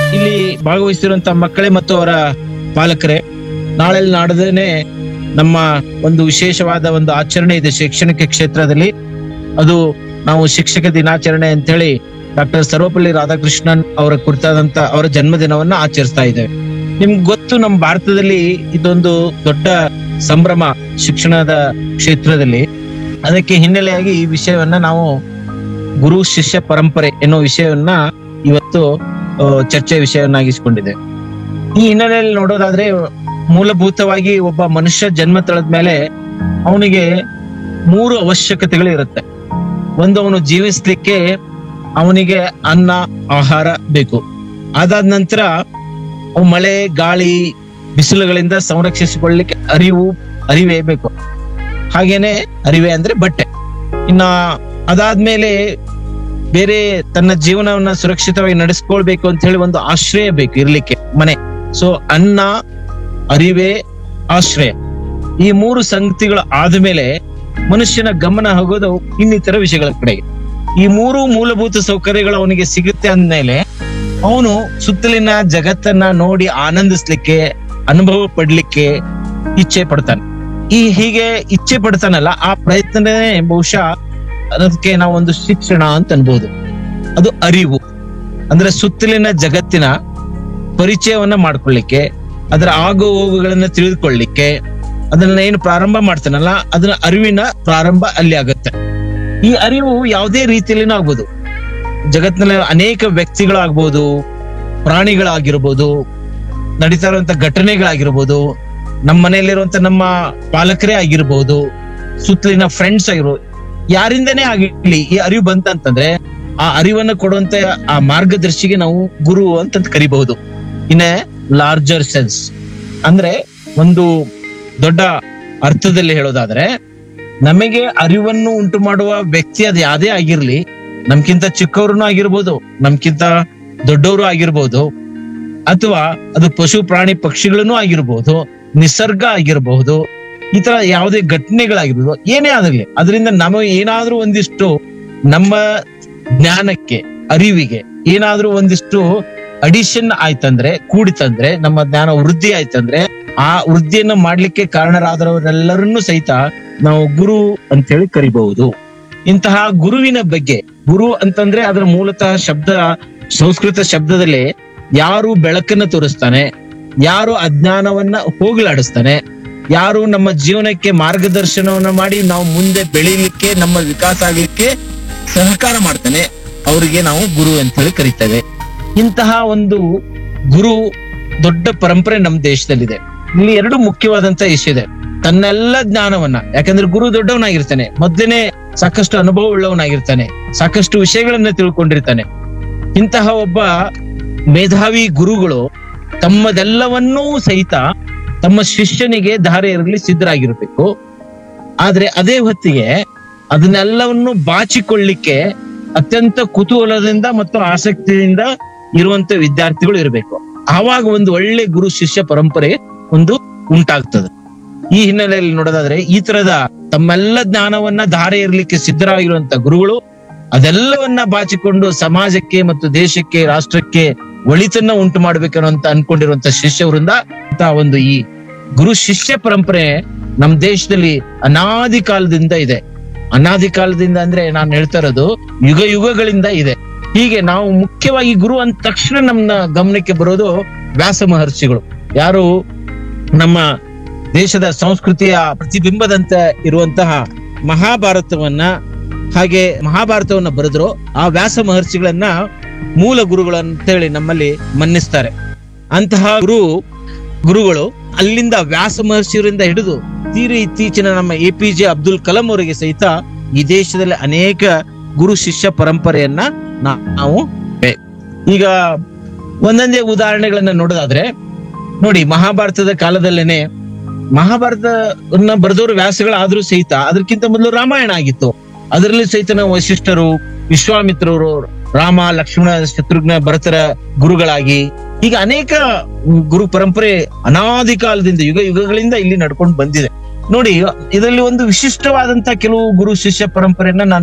ಇಲ್ಲಿ ಭಾಗವಹಿಸಿರುವಂತ ಮಕ್ಕಳೇ ಮತ್ತು ಅವರ ಪಾಲಕರೇ ನಾಳೆ ನಾಡದೇನೆ ನಮ್ಮ ಒಂದು ವಿಶೇಷವಾದ ಒಂದು ಆಚರಣೆ ಇದೆ ಶೈಕ್ಷಣಿಕ ಕ್ಷೇತ್ರದಲ್ಲಿ ಅದು ನಾವು ಶಿಕ್ಷಕ ದಿನಾಚರಣೆ ಅಂತ ಹೇಳಿ ಡಾಕ್ಟರ್ ಸರ್ವಪಲ್ಲಿ ರಾಧಾಕೃಷ್ಣನ್ ಅವರ ಕುರಿತಾದಂತ ಅವರ ಜನ್ಮದಿನವನ್ನ ಆಚರಿಸ್ತಾ ಇದ್ದೇವೆ ನಿಮ್ಗೆ ಗೊತ್ತು ನಮ್ಮ ಭಾರತದಲ್ಲಿ ಇದೊಂದು ದೊಡ್ಡ ಸಂಭ್ರಮ ಶಿಕ್ಷಣದ ಕ್ಷೇತ್ರದಲ್ಲಿ ಅದಕ್ಕೆ ಹಿನ್ನೆಲೆಯಾಗಿ ಈ ವಿಷಯವನ್ನ ನಾವು ಗುರು ಶಿಷ್ಯ ಪರಂಪರೆ ಎನ್ನುವ ವಿಷಯವನ್ನ ಇವತ್ತು ಆ, ಚರ್ಚೆಯ ವಿಷಯವನ್ನಾಗಿಸಿಕೊಂಡಿದೆ ಈ ಹಿನ್ನೆಲೆಯಲ್ಲಿ ನೋಡೋದಾದ್ರೆ ಮೂಲಭೂತವಾಗಿ ಒಬ್ಬ ಮನುಷ್ಯ ಜನ್ಮ ತಳೆದ ಮೇಲೆ ಅವನಿಗೆ ಮೂರು ಅವಶ್ಯಕತೆಗಳು ಇರುತ್ತೆ ಒಂದು ಅವನು ಜೀವಿಸ್ಲಿಕ್ಕೆ ಅವನಿಗೆ ಅನ್ನ ಆಹಾರ ಬೇಕು ಅದಾದ ನಂತರ ಅವ್ ಮಳೆ ಗಾಳಿ ಬಿಸಿಲುಗಳಿಂದ ಸಂರಕ್ಷಿಸಿಕೊಳ್ಳಲಿಕ್ಕೆ ಅರಿವು ಅರಿವೇ ಬೇಕು ಹಾಗೇನೆ ಅರಿವೆ ಅಂದ್ರೆ ಬಟ್ಟೆ ಇನ್ನ ಅದಾದ್ಮೇಲೆ ಬೇರೆ ತನ್ನ ಜೀವನವನ್ನ ಸುರಕ್ಷಿತವಾಗಿ ನಡೆಸ್ಕೊಳ್ಬೇಕು ಅಂತ ಹೇಳಿ ಒಂದು ಆಶ್ರಯ ಬೇಕು ಇರ್ಲಿಕ್ಕೆ ಮನೆ ಸೊ ಅನ್ನ ಅರಿವೆ ಆಶ್ರಯ ಈ ಮೂರು ಸಂಗತಿಗಳು ಆದ್ಮೇಲೆ ಮನುಷ್ಯನ ಗಮನ ಹೋಗೋದು ಇನ್ನಿತರ ವಿಷಯಗಳ ಕಡೆಗೆ ಈ ಮೂರು ಮೂಲಭೂತ ಸೌಕರ್ಯಗಳು ಅವನಿಗೆ ಸಿಗುತ್ತೆ ಅಂದ್ಮೇಲೆ ಅವನು ಸುತ್ತಲಿನ ಜಗತ್ತನ್ನ ನೋಡಿ ಆನಂದಿಸ್ಲಿಕ್ಕೆ ಅನುಭವ ಪಡ್ಲಿಕ್ಕೆ ಇಚ್ಛೆ ಪಡ್ತಾನೆ ಈ ಹೀಗೆ ಇಚ್ಛೆ ಪಡ್ತಾನಲ್ಲ ಆ ಪ್ರಯತ್ನನೇ ಬಹುಶಃ ಅದಕ್ಕೆ ನಾವು ಒಂದು ಶಿಕ್ಷಣ ಅಂತ ಅನ್ಬೋದು ಅದು ಅರಿವು ಅಂದ್ರೆ ಸುತ್ತಲಿನ ಜಗತ್ತಿನ ಪರಿಚಯವನ್ನ ಮಾಡ್ಕೊಳ್ಳಿಕ್ಕೆ ಅದರ ಆಗು ಹೋಗುಗಳನ್ನ ತಿಳಿದುಕೊಳ್ಳಿಕ್ಕೆ ಅದನ್ನ ಏನು ಪ್ರಾರಂಭ ಮಾಡ್ತಾನಲ್ಲ ಅದನ್ನ ಅರಿವಿನ ಪ್ರಾರಂಭ ಅಲ್ಲಿ ಆಗುತ್ತೆ ಈ ಅರಿವು ಯಾವುದೇ ರೀತಿಯಲ್ಲಿನೂ ಆಗ್ಬೋದು ಜಗತ್ತಿನಲ್ಲಿ ಅನೇಕ ವ್ಯಕ್ತಿಗಳಾಗ್ಬೋದು ಪ್ರಾಣಿಗಳಾಗಿರ್ಬೋದು ನಡೀತಾ ಇರುವಂತ ಘಟನೆಗಳಾಗಿರ್ಬೋದು ನಮ್ಮ ಮನೆಯಲ್ಲಿರುವಂತ ನಮ್ಮ ಪಾಲಕರೇ ಆಗಿರ್ಬೋದು ಸುತ್ತಲಿನ ಫ್ರೆಂಡ್ಸ್ ಆಗಿರೋ ಯಾರಿಂದನೇ ಆಗಿರ್ಲಿ ಈ ಅರಿವು ಬಂತಂತಂದ್ರೆ ಆ ಅರಿವನ್ನ ಕೊಡುವಂತ ಆ ಮಾರ್ಗದರ್ಶಿಗೆ ನಾವು ಗುರು ಅಂತ ಕರಿಬಹುದು ಇನ್ ಲಾರ್ಜರ್ ಸೆನ್ಸ್ ಅಂದ್ರೆ ಒಂದು ದೊಡ್ಡ ಅರ್ಥದಲ್ಲಿ ಹೇಳೋದಾದ್ರೆ ನಮಗೆ ಅರಿವನ್ನು ಉಂಟು ಮಾಡುವ ವ್ಯಕ್ತಿ ಅದು ಯಾವ್ದೇ ಆಗಿರ್ಲಿ ನಮ್ಕಿಂತ ಚಿಕ್ಕವ್ರು ಆಗಿರ್ಬೋದು ನಮ್ಕಿಂತ ದೊಡ್ಡವರು ಆಗಿರ್ಬೋದು ಅಥವಾ ಅದು ಪಶು ಪ್ರಾಣಿ ಪಕ್ಷಿಗಳನ್ನೂ ಆಗಿರ್ಬೋದು ನಿಸರ್ಗ ಆಗಿರಬಹುದು ಈ ತರ ಯಾವುದೇ ಘಟನೆಗಳಾಗಿರ್ಬೋದು ಏನೇ ಆಗಿರ್ಲಿ ಅದರಿಂದ ನಮಗೆ ಏನಾದ್ರೂ ಒಂದಿಷ್ಟು ನಮ್ಮ ಜ್ಞಾನಕ್ಕೆ ಅರಿವಿಗೆ ಏನಾದ್ರೂ ಒಂದಿಷ್ಟು ಅಡಿಷನ್ ಆಯ್ತಂದ್ರೆ ಕೂಡಿತಂದ್ರೆ ನಮ್ಮ ಜ್ಞಾನ ವೃದ್ಧಿ ಆಯ್ತಂದ್ರೆ ಆ ವೃದ್ಧಿಯನ್ನ ಮಾಡ್ಲಿಕ್ಕೆ ಕಾರಣರಾದವರೆಲ್ಲರನ್ನೂ ಸಹಿತ ನಾವು ಗುರು ಅಂತ ಹೇಳಿ ಕರಿಬಹುದು ಇಂತಹ ಗುರುವಿನ ಬಗ್ಗೆ ಗುರು ಅಂತಂದ್ರೆ ಅದರ ಮೂಲತಃ ಶಬ್ದ ಸಂಸ್ಕೃತ ಶಬ್ದದಲ್ಲಿ ಯಾರು ಬೆಳಕನ್ನ ತೋರಿಸ್ತಾನೆ ಯಾರು ಅಜ್ಞಾನವನ್ನ ಹೋಗಲಾಡಿಸ್ತಾನೆ ಯಾರು ನಮ್ಮ ಜೀವನಕ್ಕೆ ಮಾರ್ಗದರ್ಶನವನ್ನ ಮಾಡಿ ನಾವು ಮುಂದೆ ಬೆಳೀಲಿಕ್ಕೆ ನಮ್ಮ ವಿಕಾಸ ಆಗ್ಲಿಕ್ಕೆ ಸಹಕಾರ ಮಾಡ್ತಾನೆ ಅವರಿಗೆ ನಾವು ಗುರು ಅಂತ ಹೇಳಿ ಕರಿತೇವೆ ಇಂತಹ ಒಂದು ಗುರು ದೊಡ್ಡ ಪರಂಪರೆ ನಮ್ಮ ದೇಶದಲ್ಲಿದೆ ಇಲ್ಲಿ ಎರಡು ಮುಖ್ಯವಾದಂತ ವಿಷಯ ಇದೆ ತನ್ನೆಲ್ಲ ಜ್ಞಾನವನ್ನ ಯಾಕಂದ್ರೆ ಗುರು ದೊಡ್ಡವನಾಗಿರ್ತಾನೆ ಮೊದ್ಲೇನೆ ಸಾಕಷ್ಟು ಅನುಭವ ಉಳ್ಳವನಾಗಿರ್ತಾನೆ ಸಾಕಷ್ಟು ವಿಷಯಗಳನ್ನ ತಿಳ್ಕೊಂಡಿರ್ತಾನೆ ಇಂತಹ ಒಬ್ಬ ಮೇಧಾವಿ ಗುರುಗಳು ತಮ್ಮದೆಲ್ಲವನ್ನೂ ಸಹಿತ ತಮ್ಮ ಶಿಷ್ಯನಿಗೆ ದಾರಿ ಇರಲಿ ಸಿದ್ಧರಾಗಿರ್ಬೇಕು ಆದ್ರೆ ಅದೇ ಹೊತ್ತಿಗೆ ಅದನ್ನೆಲ್ಲವನ್ನು ಬಾಚಿಕೊಳ್ಳಿಕ್ಕೆ ಅತ್ಯಂತ ಕುತೂಹಲದಿಂದ ಮತ್ತು ಆಸಕ್ತಿಯಿಂದ ಇರುವಂತ ವಿದ್ಯಾರ್ಥಿಗಳು ಇರಬೇಕು ಆವಾಗ ಒಂದು ಒಳ್ಳೆ ಗುರು ಶಿಷ್ಯ ಪರಂಪರೆ ಒಂದು ಉಂಟಾಗ್ತದೆ ಈ ಹಿನ್ನೆಲೆಯಲ್ಲಿ ನೋಡೋದಾದ್ರೆ ಈ ತರದ ತಮ್ಮೆಲ್ಲ ಜ್ಞಾನವನ್ನ ಧಾರೆ ಇರಲಿಕ್ಕೆ ಸಿದ್ಧರಾಗಿರುವಂತ ಗುರುಗಳು ಅದೆಲ್ಲವನ್ನ ಬಾಚಿಕೊಂಡು ಸಮಾಜಕ್ಕೆ ಮತ್ತು ದೇಶಕ್ಕೆ ರಾಷ್ಟ್ರಕ್ಕೆ ಒಳಿತನ್ನ ಉಂಟು ಮಾಡ್ಬೇಕನ್ನೋಂತ ಅನ್ಕೊಂಡಿರುವಂತ ಶಿಷ್ಯವರಿಂದ ಅಂತ ಒಂದು ಈ ಗುರು ಶಿಷ್ಯ ಪರಂಪರೆ ನಮ್ ದೇಶದಲ್ಲಿ ಅನಾದಿ ಕಾಲದಿಂದ ಇದೆ ಅನಾದಿ ಕಾಲದಿಂದ ಅಂದ್ರೆ ನಾನು ಹೇಳ್ತಾ ಇರೋದು ಯುಗ ಯುಗಗಳಿಂದ ಇದೆ ಹೀಗೆ ನಾವು ಮುಖ್ಯವಾಗಿ ಗುರು ಅಂದ ತಕ್ಷಣ ನಮ್ಮ ಗಮನಕ್ಕೆ ಬರೋದು ವ್ಯಾಸ ಮಹರ್ಷಿಗಳು ಯಾರು ನಮ್ಮ ದೇಶದ ಸಂಸ್ಕೃತಿಯ ಪ್ರತಿಬಿಂಬದಂತೆ ಇರುವಂತಹ ಮಹಾಭಾರತವನ್ನ ಹಾಗೆ ಮಹಾಭಾರತವನ್ನ ಬರೆದ್ರು ಆ ವ್ಯಾಸ ಮಹರ್ಷಿಗಳನ್ನ ಮೂಲ ಗುರುಗಳು ಅಂತ ಹೇಳಿ ನಮ್ಮಲ್ಲಿ ಮನ್ನಿಸ್ತಾರೆ ಅಂತಹ ಗುರು ಗುರುಗಳು ಅಲ್ಲಿಂದ ವ್ಯಾಸ ಮಹರ್ಷಿಯವರಿಂದ ಹಿಡಿದು ತೀರಿ ಇತ್ತೀಚಿನ ನಮ್ಮ A P J Abdul Kalam ಅವರಿಗೆ ಸಹಿತ ಈ ದೇಶದಲ್ಲಿ ಅನೇಕ ಗುರು ಶಿಷ್ಯ ಪರಂಪರೆಯನ್ನ ನಾ- ನಾವು ಬೆ- ಈಗ ಒಂದೊಂದೇ ಉದಾಹರಣೆಗಳನ್ನ ನೋಡೋದಾದ್ರೆ ನೋಡಿ ಮಹಾಭಾರತದ ಕಾಲದಲ್ಲೇನೆ ಮಹಾಭಾರತವನ್ನ ಬರೆದವರು ವ್ಯಾಸಗಳಾದ್ರೂ ಸಹಿತ ಅದಕ್ಕಿಂತ ಮೊದಲು ರಾಮಾಯಣ ಆಗಿತ್ತು ಅದರಲ್ಲಿ ಸಹಿತ ನಾವು ವಶಿಷ್ಠರು ವಿಶ್ವಾಮಿತ್ರರು ರಾಮ ಲಕ್ಷ್ಮಣ ಶತ್ರುಘ್ನ ಭರತರ ಗುರುಗಳಾಗಿ ಈಗ ಅನೇಕ ಗುರು ಪರಂಪರೆ ಅನಾದಿ ಕಾಲದಿಂದ ಯುಗ ಯುಗಗಳಿಂದ ಇಲ್ಲಿ ನಡ್ಕೊಂಡು ಬಂದಿದೆ ನೋಡಿ ಇದರಲ್ಲಿ ಒಂದು ವಿಶಿಷ್ಟವಾದಂತ ಕೆಲವು ಗುರು ಶಿಷ್ಯ ಪರಂಪರೆಯನ್ನ ನಾನು